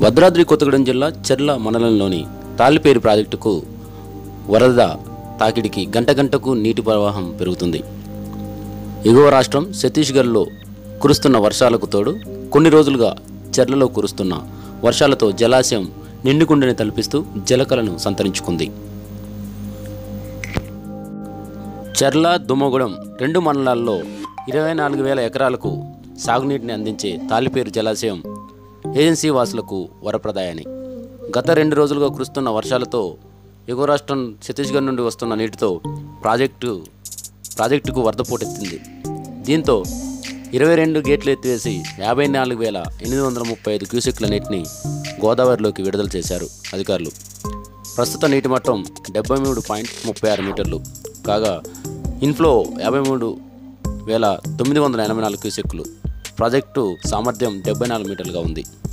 భద్రాద్రి కొత్తగూడెం జిల్లా చెర్ల మండలంలోని తాలిపేరు ప్రాజెక్టుకు వరద తాకిడికి గంట గంటకు నీటి ప్రవాహం పెరుగుతుంది ఎగువ రాష్ట్రం ఛత్తీస్గఢ్లో కురుస్తున్న వర్షాలకు తోడు కొన్ని రోజులుగా చెర్లలో కురుస్తున్న వర్షాలతో జలాశయం నిండుకుండని తలపిస్తూ జలకలను సంతరించుకుంది చెర్ల దుమ్మగూడెం రెండు మండలాల్లో ఇరవై నాలుగు వేల ఎకరాలకు సాగునీటిని అందించే తాలిపేరు జలాశయం ఏజెన్సీ వాసులకు వరప్రదాయని గత రెండు రోజులుగా కురుస్తున్న వర్షాలతో ఎగువ రాష్ట్రం ఛత్తీస్గఢ్ నుండి వస్తున్న నీటితో ప్రాజెక్టు ప్రాజెక్టుకు వరద పోటెత్తింది దీంతో ఇరవై రెండు గేట్లు ఎత్తివేసి యాభై నాలుగు వేల ఎనిమిది వందల ముప్పై ఐదు క్యూసెక్ల నీటిని గోదావరిలోకి విడుదల చేశారు అధికారులు ప్రస్తుత నీటి మట్టం డెబ్బై మూడు పాయింట్ ముప్పై ఆరు మీటర్లు కాగా ఇన్ఫ్లో యాభై మూడు వేల తొమ్మిది వందల ఎనభై నాలుగు క్యూసెక్లు ప్రాజెక్టు సామర్థ్యం డెబ్బై నాలుగు మీటర్లుగా ఉంది